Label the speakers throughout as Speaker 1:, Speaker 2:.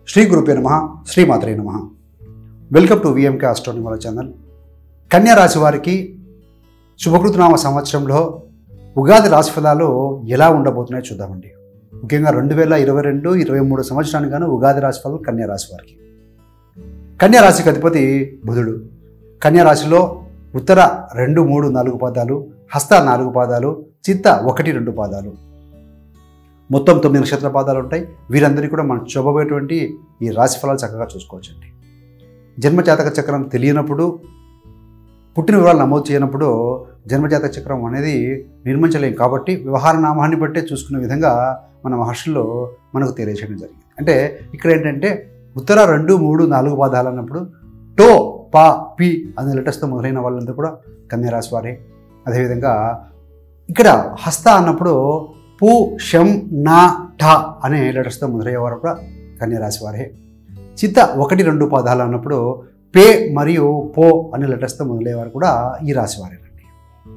Speaker 1: శ్రీ గురుపే నమ శ్రీమాత్రే నమ వెల్కమ్ టు విఎంకే ఆస్ట్రోనిమల ఛానల్ కన్యా రాశి వారికి శుభకృతనామ సంవత్సరంలో ఉగాది రాశి ఫలాలు ఎలా ఉండబోతున్నాయో చూద్దామండి ముఖ్యంగా రెండు వేల ఇరవై రెండు ఇరవై మూడు సంవత్సరానికి గాను ఉగాది రాశి ఫలాలు కన్యా రాశి వారికి కన్యా రాశికి అధిపతి బుధుడు కన్యా రాశిలో ఉత్తర రెండు మూడు నాలుగు పాదాలు హస్త నాలుగు పాదాలు చిత్త ఒకటి రెండు పాదాలు మొత్తం తొమ్మిది నక్షత్ర పాదాలు ఉంటాయి వీరందరికీ కూడా మనం చూపబోయేటువంటి ఈ రాశి ఫలాలు చక్కగా చూసుకోవచ్చండి జన్మజాతక చక్రం తెలియనప్పుడు పుట్టిన వివరాలు నమోదు చేయనప్పుడు జన్మజాతక చక్రం అనేది నిర్మించలేం కాబట్టి వ్యవహార నామాన్ని బట్టే చూసుకునే విధంగా మన మహర్షుల్లో మనకు తెలియచేయడం జరిగింది అంటే ఇక్కడ ఏంటంటే ఉత్తర రెండు మూడు నాలుగు పాదాలు అన్నప్పుడు టో పా పి అనే లెటర్స్తో మొదలైన వాళ్ళందరూ కూడా కన్యరాశి వారే అదేవిధంగా ఇక్కడ హస్త అన్నప్పుడు పు షం నా ఠ అనే లెటర్స్తో మొదలయ్యేవారు కూడా కన్యరాశి వారే చిత్త ఒకటి రెండు పాదాలు అన్నప్పుడు పే మరియు పో అనే లెటర్స్తో మొదలయ్యేవారు కూడా ఈ రాశి వారేనండి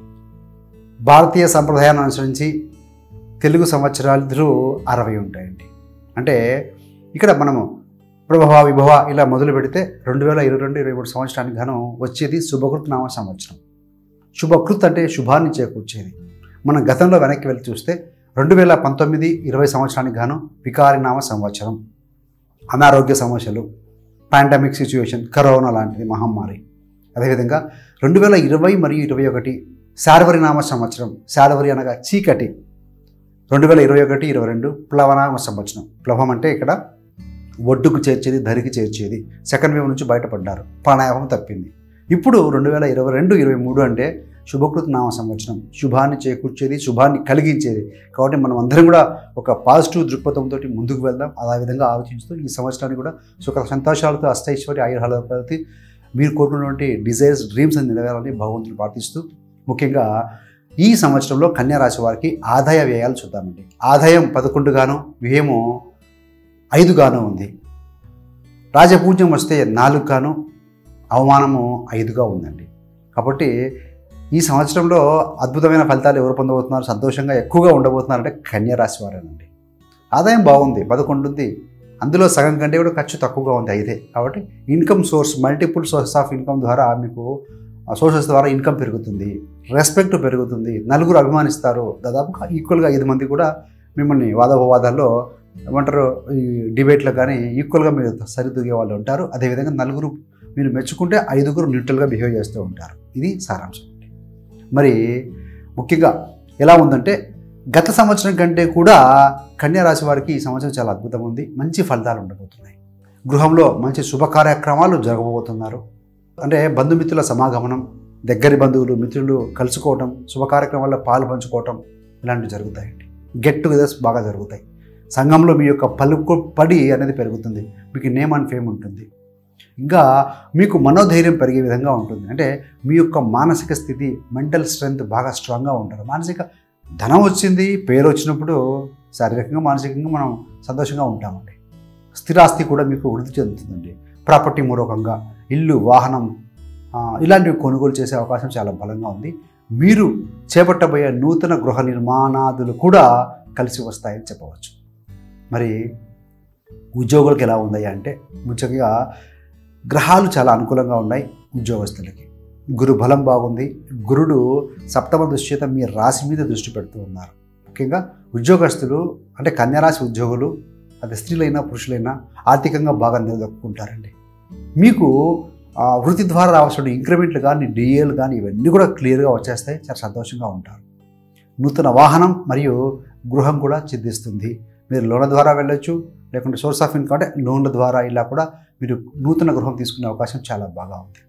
Speaker 1: భారతీయ సంప్రదాయాన్ని అనుసరించి తెలుగు సంవత్సరాలు అరవై ఉంటాయండి అంటే ఇక్కడ మనము ప్రభవ విభవ ఇలా మొదలు పెడితే రెండు వేల ఇరవై రెండు ఇరవై మూడు సంవత్సరానికి గాను వచ్చేది శుభకృత్ నామ సంవత్సరం శుభకృత్ అంటే శుభాన్ని చేకూర్చేది మనం గతంలో వెనక్కి వెళ్ళి చూస్తే రెండు వేల పంతొమ్మిది ఇరవై సంవత్సరానికి గాను వికారినామ సంవత్సరం అనారోగ్య సమస్యలు పాండమిక్ సిచ్యువేషన్ కరోనా లాంటిది మహమ్మారి అదేవిధంగా రెండు వేల ఇరవై మరియు ఇరవై ఒకటి శార్వరి నామ సంవత్సరం శార్వరి అనగా చీకటి రెండు వేల ఇరవై ఒకటి ఇరవై రెండు ప్లవనామ సంవత్సరం ప్లవం అంటే ఇక్కడ ఒడ్డుకు చేర్చేది ధరికి చేర్చేది సెకండ్ వేవ్ నుంచి బయటపడ్డారు ప్రాణాయామం తప్పింది ఇప్పుడు రెండు వేల ఇరవై రెండు ఇరవై మూడు అంటే శుభకృత నామ సంవత్సరం శుభాన్ని చేకూర్చేది శుభాన్ని కలిగించేది కాబట్టి మనం అందరం కూడా ఒక పాజిటివ్ దృక్పథంతో ముందుకు వెళ్దాం అదే విధంగా ఆలోచిస్తూ ఈ సంవత్సరాన్ని కూడా సుఖ సంతోషాలతో అష్టైశ్వర్య ఆయుర్హాలతో మీరు కోరుకున్నటువంటి డిజైర్స్ డ్రీమ్స్ అని నెరవేరాలని భగవంతుని ప్రార్థిస్తూ ముఖ్యంగా ఈ సంవత్సరంలో కన్యా రాశి వారికి ఆదాయ వ్యయాలు చూద్దామండి ఆదాయం పదకొండు గాను వ్యయము ఐదు గాను ఉంది రాజపూజ్యం వస్తే నాలుగు గాను అవమానము ఐదుగా ఉందండి కాబట్టి ఈ సంవత్సరంలో అద్భుతమైన ఫలితాలు ఎవరు పొందబోతున్నారు సంతోషంగా ఎక్కువగా ఉండబోతున్నారంటే కన్యా రాశి వారేనండి ఆదాయం బాగుంది పదకొండు ఉంది అందులో సగం కంటే కూడా ఖర్చు తక్కువగా ఉంది అయితే కాబట్టి income source multiple source of income ద్వారా మీకు సోర్సెస్ ద్వారా ఇన్కమ్ పెరుగుతుంది రెస్పెక్ట్ పెరుగుతుంది నలుగురు అభిమానిస్తారు దాదాపుగా ఈక్వల్గా ఐదు మంది కూడా మిమ్మల్ని వాదోపవాదాల్లో ఏమంటారు ఈ డిబేట్లో కానీ ఈక్వల్గా మీరు సరిదూగే వాళ్ళు ఉంటారు అదేవిధంగా నలుగురు మీరు మెచ్చుకుంటే ఐదుగురు న్యూట్రల్గా బిహేవ్ చేస్తూ ఉంటారు ఇది సారాంశం మరి ముఖ్యంగా ఎలా ఉందంటే గత సంవత్సరం కంటే కూడా కన్యా రాశి వారికి ఈ సంవత్సరం చాలా అద్భుతం ఉంది మంచి ఫలితాలు ఉండబోతున్నాయి గృహంలో మంచి శుభ కార్యక్రమాలు జరగబోతున్నారు అంటే బంధుమిత్రుల సమాగమనం దగ్గరి బంధువులు మిత్రులు కలుసుకోవటం శుభ కార్యక్రమాల్లో పాలు పంచుకోవటం ఇలాంటివి జరుగుతాయండి గెట్ టుగెదర్స్ బాగా జరుగుతాయి సంఘంలో మీ యొక్క పలుకు పడి అనేది పెరుగుతుంది మీకు నేమ్ అండ్ ఫేమ్ ఉంటుంది ఇంకా మీకు మనోధైర్యం పెరిగే విధంగా ఉంటుంది అంటే మీ యొక్క మానసిక స్థితి మెంటల్ స్ట్రెంగ్త్ బాగా స్ట్రాంగ్గా ఉంటారు మానసిక ధనం వచ్చింది పేరు వచ్చినప్పుడు శారీరకంగా మానసికంగా మనం సంతోషంగా ఉంటామండి స్థిరాస్తి కూడా మీకు వృద్ధి చెందుతుందండి ప్రాపర్టీ మూలకంగా ఇల్లు వాహనం ఇలాంటివి కొనుగోలు చేసే అవకాశం చాలా బలంగా ఉంది మీరు చేపట్టబోయే నూతన గృహ నిర్మాణాదులు కూడా కలిసి వస్తాయని చెప్పవచ్చు మరి ఉద్యోగులకు ఎలా ఉందయ్యా అంటే ముఖ్యంగా గ్రహాలు చాలా అనుకూలంగా ఉన్నాయి ఉద్యోగస్తులకి గురు బలం బాగుంది గురుడు సప్తమ దృష్టిత మీ రాశి మీద దృష్టి పెడుతూ ఉన్నారు ముఖ్యంగా ఉద్యోగస్తులు అంటే కన్యారాశి ఉద్యోగులు అది స్త్రీలైనా పురుషులైనా ఆర్థికంగా బాగా నిలదొక్కుంటారండి మీకు వృత్తి ద్వారా రావాల్సిన ఇంక్రిమెంట్లు కానీ డిఏలు కానీ ఇవన్నీ కూడా క్లియర్గా వచ్చేస్తాయి చాలా సంతోషంగా ఉంటారు నూతన వాహనం మరియు గృహం కూడా సిద్ధిస్తుంది మీరు లోన్ల ద్వారా వెళ్ళొచ్చు లేకుంటే సోర్స్ ఆఫ్ ఇన్కమ్ అంటే లోన్ల ద్వారా ఇలా కూడా మీరు నూతన గృహం తీసుకునే అవకాశం చాలా బాగా ఉంది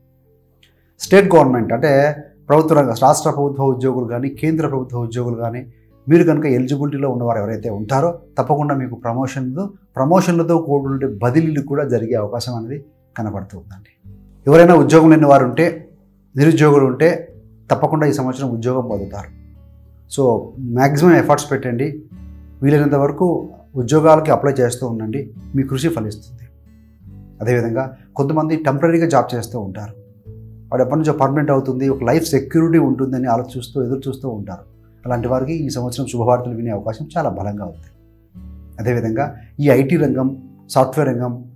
Speaker 1: స్టేట్ గవర్నమెంట్ అంటే ప్రభుత్వ రంగ రాష్ట్ర ప్రభుత్వ ఉద్యోగులు కానీ కేంద్ర ప్రభుత్వ ఉద్యోగులు కానీ మీరు కనుక ఎలిజిబిలిటీలో ఉన్నవారు ఎవరైతే ఉంటారో తప్పకుండా మీకు ప్రమోషన్లు ప్రమోషన్లతో కూడిన బదిలీలు కూడా జరిగే అవకాశం అనేది కనబడుతూ ఉందండి ఎవరైనా ఉద్యోగం లేని వారు ఉంటే నిరుద్యోగులు ఉంటే తప్పకుండా ఈ సంవత్సరం ఉద్యోగం పొందుతారు సో మ్యాక్సిమం ఎఫర్ట్స్ పెట్టండి వీలైనంత వరకు ఉద్యోగాలకి అప్లై చేస్తూ ఉండండి మీ కృషి ఫలిస్తుంది అదేవిధంగా కొంతమంది టెంపరీగా జాబ్ చేస్తూ ఉంటారు వాడు ఎప్పటి నుంచో పర్మనెంట్ అవుతుంది ఒక లైఫ్ సెక్యూరిటీ ఉంటుందని ఆలోచిస్తూ ఎదురు చూస్తూ ఉంటారు అలాంటి వారికి ఈ సంవత్సరం శుభవార్తలు వినే అవకాశం చాలా బలంగా ఉంది అదేవిధంగా ఈ ఐటీ రంగం సాఫ్ట్వేర్ రంగం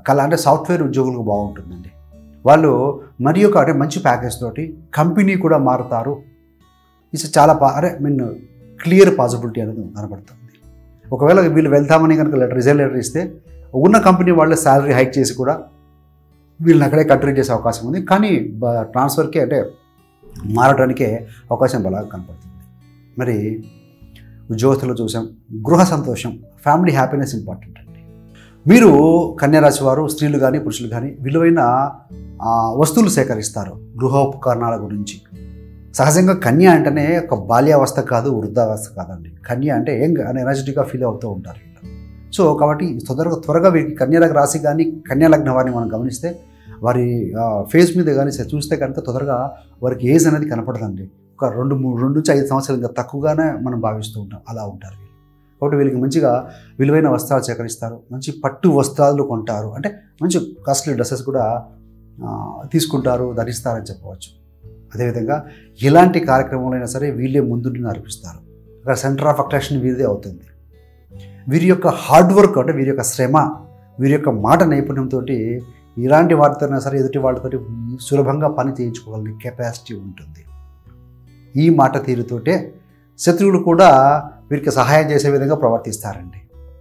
Speaker 1: కళ అంటే సాఫ్ట్వేర్ ఉద్యోగులకు బాగుంటుందండి వాళ్ళు మరి ఒక అంటే మంచి ప్యాకేజ్ తోటి కంపెనీ కూడా మారుతారు ఇది చాలా పా అరే మీన్ క్లియర్ పాసిబిలిటీ అనేది కనబడుతుంది ఒకవేళ వీళ్ళు వెళ్తామని కనుక లెటర్ రిజైన్ లెటర్ ఇస్తే ఉన్న కంపెనీ వాళ్ళు శాలరీ హైక్ చేసి కూడా వీళ్ళని అక్కడే కంటిన్యూ చేసే అవకాశం ఉంది కానీ బ- ట్రాన్స్ఫర్కి అంటే మారడానికే అవకాశం బలంగా కనపడుతుంది మరి ఉద్యోగస్తులు చూసాం గృహ సంతోషం ఫ్యామిలీ హ్యాపీనెస్ ఇంపార్టెంట్ అండి మీరు కన్యారాశి వారు స్త్రీలు కానీ పురుషులు కానీ విలువైన ఆ, వస్తువులు సేకరిస్తారు గృహోపకరణాల గురించి సహజంగా కన్య అంటేనే ఒక బాల్యావస్థ కాదు వృద్ధావస్థ కాదండి కన్య అంటే యంగ్ అని ఎనర్జెటిక్గా ఫీల్ అవుతూ ఉంటారు వీళ్ళు సో కాబట్టి తొందరగా త్వరగా వీరికి కన్యాలకు రాశి కానీ కన్యా లగ్న వారిని మనం గమనిస్తే వారి ఫేస్ మీద కానీ చూస్తే కనుక తొందరగా వారికి ఏజ్ అనేది కనపడదండి ఒక రెండు మూడు రెండు నుంచి ఐదు సంవత్సరాలు ఇంకా తక్కువగానే మనం భావిస్తూ ఉంటాం అలా ఉంటారు వీళ్ళు కాబట్టి వీళ్ళకి మంచిగా విలువైన వస్త్రాలు సేకరిస్తారు మంచి పట్టు వస్త్రాలు కొంటారు అంటే మంచి కాస్ట్లీ డ్రెస్సెస్ కూడా ఆ, తీసుకుంటారు ధరిస్తారని చెప్పవచ్చు అదేవిధంగా ఎలాంటి కార్యక్రమంలో సరే వీళ్ళే ముందుండి నడిపిస్తారు అక్కడ సెంటర్ ఆఫ్ అట్రాక్షన్ వీరిదే అవుతుంది వీరి యొక్క హార్డ్ వర్క్ అంటే వీరి యొక్క శ్రమ వీరి యొక్క మాట నైపుణ్యంతో ఇలాంటి వారితోనే సరే ఎదుటి వాళ్ళతో సులభంగా పని చేయించుకోగలిగే కెపాసిటీ ఉంటుంది ఈ మాట తీరుతోటే శత్రువులు కూడా వీరికి సహాయం చేసే విధంగా ప్రవర్తిస్తారండి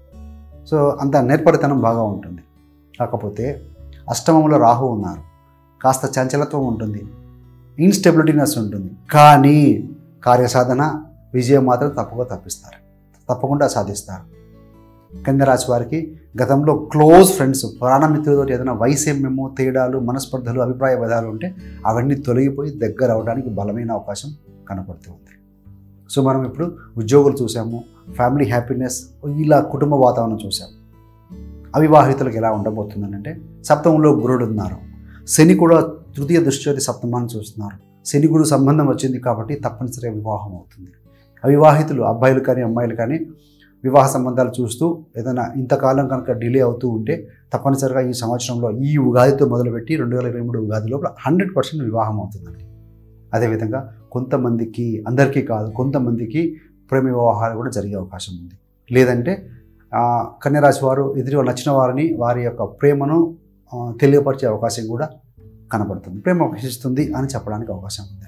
Speaker 1: సో అంత నేర్పరితనం బాగా ఉంటుంది కాకపోతే అష్టమంలో రాహు ఉన్నారు కాస్త చంచలత్వం ఉంటుంది ఇన్స్టెబిలిటీనెస్ ఉంటుంది కానీ కార్యసాధన విజయం మాత్రం తప్పగా తప్పిస్తారు తప్పకుండా సాధిస్తారు కన్యరాశి వారికి గతంలో క్లోజ్ ఫ్రెండ్స్ ప్రాణమిత్రులతో ఏదైనా వైషమ్యము తేడాలు మనస్పర్ధలు అభిప్రాయ భేదాలు ఉంటే అవన్నీ తొలగిపోయి దగ్గర అవడానికి బలమైన అవకాశం కనపడుతుంది సో మనం ఇప్పుడు ఉద్యోగులు చూసాము ఫ్యామిలీ హ్యాపీనెస్ ఇలా కుటుంబ వాతావరణం చూసాము అవివాహితులకు ఎలా ఉండబోతుందనంటే సప్తమంలో గురుడు ఉన్నారు శని కూడా తృతీయ దృష్టి సప్తమాన్ని చూస్తున్నారు శని గురు సంబంధం వచ్చింది కాబట్టి తప్పనిసరిగా వివాహం అవుతుంది అవివాహితులు అబ్బాయిలు కానీ అమ్మాయిలు కానీ వివాహ సంబంధాలు చూస్తూ ఏదైనా ఇంతకాలం కనుక డిలే అవుతూ ఉంటే తప్పనిసరిగా ఈ సంవత్సరంలో ఈ ఉగాదితో మొదలుపెట్టి రెండు వేల ఇరవై మూడు ఉగాది లోపల హండ్రెడ్ పర్సెంట్ వివాహం అవుతుందండి అదేవిధంగా కొంతమందికి అందరికీ కాదు కొంతమందికి ప్రేమ వివాహాలు కూడా జరిగే అవకాశం ఉంది లేదంటే ఆ, కన్యరాశి వారు ఎదురు నచ్చిన వారిని వారి యొక్క ప్రేమను ఆ, తెలియపరిచే అవకాశం కూడా కనబడుతుంది ప్రేమ వహిస్తుంది అని చెప్పడానికి అవకాశం ఉందండి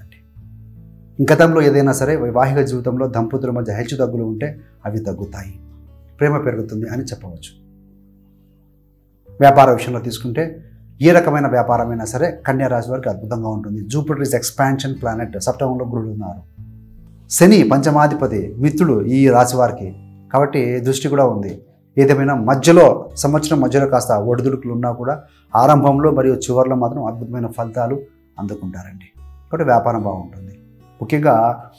Speaker 1: గతంలో ఏదైనా సరే వైవాహిక జీవితంలో దంపతుల మధ్య హెచ్చు తగ్గులు ఉంటే అవి తగ్గుతాయి ప్రేమ పెరుగుతుంది అని చెప్పవచ్చు వ్యాపార విషయంలో తీసుకుంటే ఏ రకమైన వ్యాపారమైనా సరే కన్యా రాశి వారికి అద్భుతంగా ఉంటుంది జూపిటర్ ఇస్ ఎక్స్పాన్షన్ ప్లానెట్ సప్తమంలో గురుడు ఉన్నారు శని పంచమాధిపతి మిత్రుడు ఈ రాశి వారికి కాబట్టి దృష్టి కూడా ఉంది ఏదేమైనా మధ్యలో సంవత్సరం మధ్యలో కాస్త ఒడిదుడుకులు ఉన్నా కూడా ఆరంభంలో మరియు చివరిలో మాత్రం అద్భుతమైన ఫలితాలు అందుకుంటారండి కాబట్టి వ్యాపారం బాగుంటుంది ముఖ్యంగా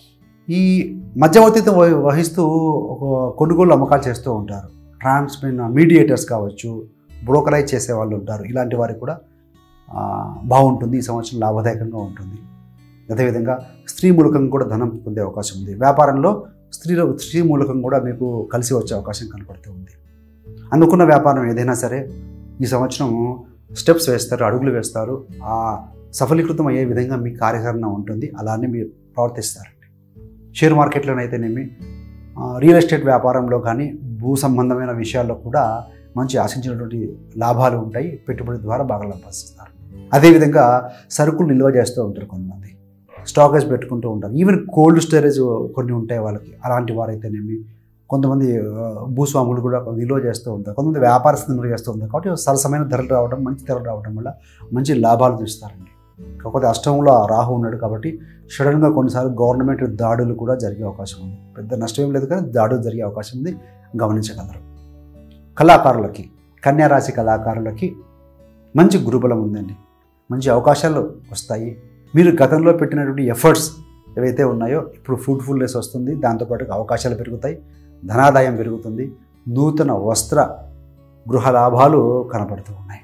Speaker 1: ఈ మధ్యవర్తిత్వం వహి- వహిస్తూ ఒక కొనుగోలు అమ్మకాలు చేస్తూ ఉంటారు ట్రాన్స్మిన్ మీడియేటర్స్ కావచ్చు బ్రోకరైజ్ చేసే వాళ్ళు ఉంటారు ఇలాంటి వారికి కూడా ఆ, బాగుంటుంది ఈ సంవత్సరం లాభదాయకంగా ఉంటుంది అదేవిధంగా స్త్రీ మూలకంగా కూడా ధనం పొందే అవకాశం ఉంది వ్యాపారంలో స్త్రీల స్త్రీ మూలకం కూడా మీకు కలిసి వచ్చే అవకాశం కనపడుతూ ఉంది అనుకున్న వ్యాపారం ఏదైనా సరే ఈ సంవత్సరం స్టెప్స్ వేస్తారు అడుగులు వేస్తారు ఆ సఫలీకృతం అయ్యే విధంగా మీ కార్యాచరణ ఉంటుంది అలానే మీరు ప్రవర్తిస్తారండి షేర్ మార్కెట్లోనైతేనేమి ఆ, రియల్ ఎస్టేట్ వ్యాపారంలో కానీ భూ సంబంధమైన విషయాల్లో కూడా మంచి ఆశించినటువంటి లాభాలు ఉంటాయి పెట్టుబడి ద్వారా బాగా సంపాదిస్తారు అదేవిధంగా సరుకులు నిల్వ చేస్తూ ఉంటారు కొంతమంది స్టాకేజ్ పెట్టుకుంటూ ఉంటారు ఈవెన్ కోల్డ్ స్టోరేజ్ కొన్ని ఉంటాయి వాళ్ళకి అలాంటి వారైతేనేమి కొంతమంది ఆ, భూస్వాములు కూడా నిల్వ చేస్తూ ఉంటారు కొంతమంది వ్యాపారస్తులు నిల్వ చేస్తూ ఉంటారు కాబట్టి సరసమైన ధరలు రావడం మంచి ధరలు రావడం వల్ల మంచి లాభాలు చూస్తారండి కాకపోతే అష్టంలో ఆ రాహు ఉన్నాడు కాబట్టి సడన్గా కొన్నిసార్లు గవర్నమెంట్ దాడులు కూడా జరిగే అవకాశం ఉంది పెద్ద నష్టం ఏం లేదు కానీ దాడులు జరిగే అవకాశం ఉంది గమనించగలరు కళాకారులకి కన్యారాశి కళాకారులకి మంచి గురుబలం ఉందండి మంచి అవకాశాలు వస్తాయి మీరు గతంలో పెట్టినటువంటి ఎఫర్ట్స్ ఏవైతే ఉన్నాయో ఇప్పుడు ఫ్రూట్ఫుల్నెస్ వస్తుంది దాంతోపాటు అవకాశాలు పెరుగుతాయి ధనాదాయం పెరుగుతుంది నూతన వస్త్ర గృహ లాభాలు కనపడుతూ ఉన్నాయి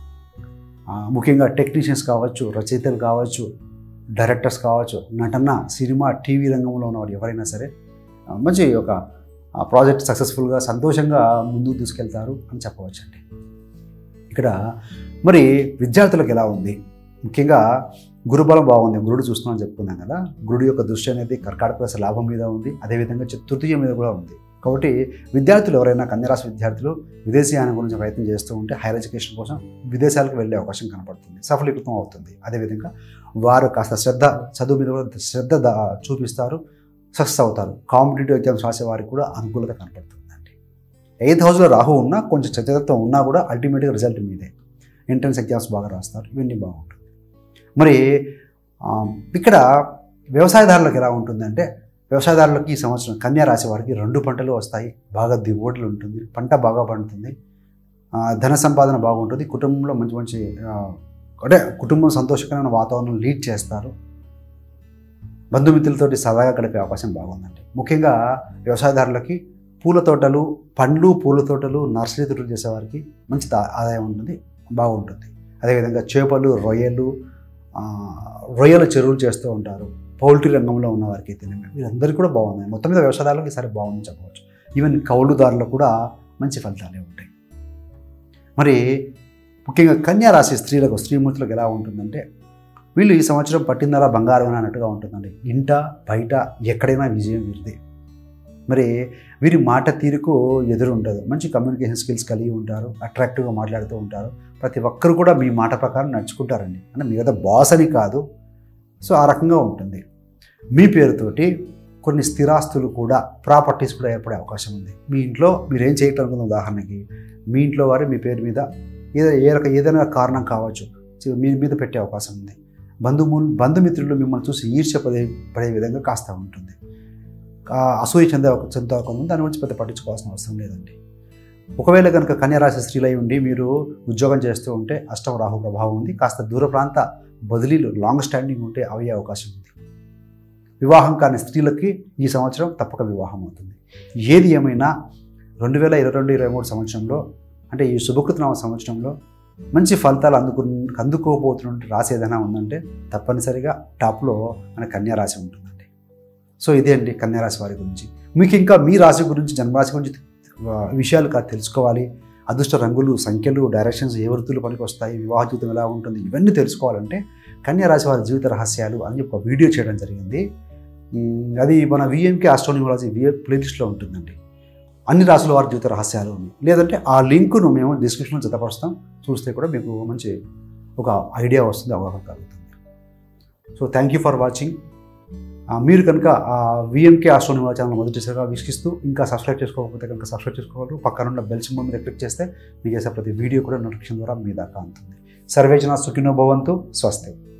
Speaker 1: ఆ, ముఖ్యంగా టెక్నీషియన్స్ కావచ్చు రచయితలు కావచ్చు డైరెక్టర్స్ కావచ్చు నటన సినిమా టీవీ రంగంలో ఉన్నవారు ఎవరైనా సరే ఆ, మంచి ఒక ఆ ప్రాజెక్ట్ సక్సెస్ఫుల్గా సంతోషంగా ముందుకు తీసుకెళ్తారు అని చెప్పవచ్చండి ఇక్కడ మరి విద్యార్థులకు ఎలా ఉంది ముఖ్యంగా గురుబలం బాగుంది గురుడు చూస్తున్నామని చెప్పుకున్నాం కదా గురుడు యొక్క దృష్టి అనేది కర్కాటక రాశి లాభం మీద ఉంది అదేవిధంగా చతుర్థియ మీద కూడా ఉంది కాబట్టి విద్యార్థులు ఎవరైనా కన్యరాశి విద్యార్థులు విదేశీయానం గురించి ప్రయత్నం చేస్తూ ఉంటే హైయర్ ఎడ్యుకేషన్ కోసం విదేశాలకు వెళ్ళే అవకాశం కనపడుతుంది సఫలీకృతం అవుతుంది అదేవిధంగా వారు కాస్త శ్రద్ధ చదువు మీద కూడా శ్రద్ధ దా- చూపిస్తారు సక్సెస్ అవుతారు కాంపిటేటివ్ ఎగ్జామ్స్ రాసే వారికి కూడా అనుకూలత కనపడుతుందండి ఎయిత్ హౌస్లో రాహు ఉన్నా కొంచెం చతురత్వం ఉన్నా కూడా అల్టిమేట్గా రిజల్ట్ మీదే ఎంట్రన్స్ ఎగ్జామ్స్ బాగా రాస్తారు ఇవన్నీ బాగుంటుంది మరి ఆ, ఇక్కడ వ్యవసాయదారులకు ఎలా ఉంటుందంటే వ్యవసాయదారులకు ఈ సంవత్సరం కన్యా రాశి వారికి రెండు పంటలు వస్తాయి బాగా దిగుబడులు ఉంటుంది పంట బాగా పండుతుంది ఆ, ధన సంపాదన బాగుంటుంది కుటుంబంలో మంచి మంచి ఆ, అంటే కుటుంబం సంతోషకరమైన వాతావరణం లీడ్ చేస్తారు బంధుమిత్రులతోటి సరదాగా గడిపే అవకాశం బాగుందండి ముఖ్యంగా వ్యవసాయదారులకి పూల తోటలు పండ్లు పూల తోటలు నర్సరీ తోటలు చేసేవారికి మంచి దా- ఆదాయం ఉంటుంది బాగుంటుంది అదేవిధంగా చేపలు రొయ్యలు ఆ, రొయ్యల చెరువులు చేస్తూ ఉంటారు పౌల్ట్రీ రంగంలో ఉన్న వారికి అయితేనే వీరందరికీ కూడా బాగున్నాయి మొత్తం మీద వ్యవసాయదారులకు ఈసారి బాగుందని చెప్పవచ్చు ఈవెన్ కౌలుదారులకు కూడా మంచి ఫలితాలే ఉంటాయి మరి ముఖ్యంగా కన్యా రాశి స్త్రీలకు స్త్రీమూర్తులకు ఎలా ఉంటుందంటే వీళ్ళు ఈ సంవత్సరం పట్టిందలా బంగారం అని అన్నట్టుగా ఉంటుందండి ఇంట బయట ఎక్కడైనా విజయం వీరిది మరి వీరి మాట తీరుకు ఎదురు ఉండదు మంచి కమ్యూనికేషన్ స్కిల్స్ కలిగి ఉంటారు అట్రాక్టివ్గా మాట్లాడుతూ ఉంటారు ప్రతి ఒక్కరు కూడా మీ మాట ప్రకారం నడుచుకుంటారండి అంటే మీ కదా బాస్ అని కాదు సో ఆ రకంగా ఉంటుంది మీ పేరుతోటి కొన్ని స్థిరాస్తులు కూడా ప్రాపర్టీస్ కూడా ఏర్పడే అవకాశం ఉంది మీ ఇంట్లో మీరు ఏం చేయటం అనుకున్న ఉదాహరణకి మీ ఇంట్లో వారు మీ పేరు మీద ఏదో ఏ రక ఏదైనా కారణం కావచ్చు సో మీ మీద పెట్టే అవకాశం ఉంది బంధువులు బంధుమిత్రులు మిమ్మల్ని చూసి ఈర్ష్య పడే పడే విధంగా కాస్త ఉంటుంది ఆ అసూయ చెందే చెందే కొంతమంది దాని గురించి పెద్ద పట్టించుకోవాల్సిన అవసరం లేదండి ఒకవేళ కనుక కన్యరాశి స్త్రీలై ఉండి మీరు ఉద్యోగం చేస్తూ ఉంటే అష్టమ రాహు ప్రభావం ఉంది కాస్త దూర ప్రాంత బదిలీలు లాంగ్ స్టాండింగ్ ఉంటే అయ్యే అవకాశం ఉంది వివాహం కాని స్త్రీలకి ఈ సంవత్సరం తప్పక వివాహం అవుతుంది ఏది ఏమైనా రెండు వేల ఇరవై రెండు ఇరవై మూడు సంవత్సరంలో అంటే ఈ శుభకృతనామ సంవత్సరంలో మంచి ఫలితాలు అందుకు అందుకోబోతున్న రాశి ఏదైనా ఉందంటే తప్పనిసరిగా టాప్లో మన కన్యా రాశి ఉంటుందండి సో ఇదే అండి కన్యా రాశి వారి గురించి మీకు ఇంకా మీ రాశి గురించి జన్మరాశి గురించి ఆ, విషయాలు కాదు తెలుసుకోవాలి అదృష్ట రంగులు సంఖ్యలు డైరెక్షన్స్ ఏ వృత్తులు పనికి వస్తాయి వివాహ జీవితం ఎలా ఉంటుంది ఇవన్నీ తెలుసుకోవాలంటే కన్యా రాశి వారి జీవిత రహస్యాలు అని ఒక వీడియో చేయడం జరిగింది ఉమ్, అది మన విఎంకే ఆస్ట్రోనిమాలజీ విఏ ప్లేలిస్ట్లో ఉంటుందండి అన్ని రాసుల వారి జీవిత రహస్యాలు ఉన్నాయి లేదంటే ఆ లింకును మేము డిస్క్రిప్షన్లో జతపరుస్తాం చూస్తే కూడా మీకు మంచి ఒక ఐడియా వస్తుంది అవగాహన కలుగుతుంది so thank you for watching మీరు కనుక విఎంకే ఆస్ట్రోనిమా ఛానల్ మొదటిసారిగా వీక్షిస్తూ ఇంకా సబ్స్క్రైబ్ చేసుకోకపోతే కనుక సబ్స్క్రైబ్ చేసుకోవాలి పక్కన ఉన్న బెల్ సింబల్ మీద క్లిక్ చేస్తే మీకు చేసే ప్రతి వీడియో కూడా నోటిఫికేషన్ ద్వారా మీ దాకా అందుతుంది సర్వేజన సుఖినో భవంతు స్వస్తి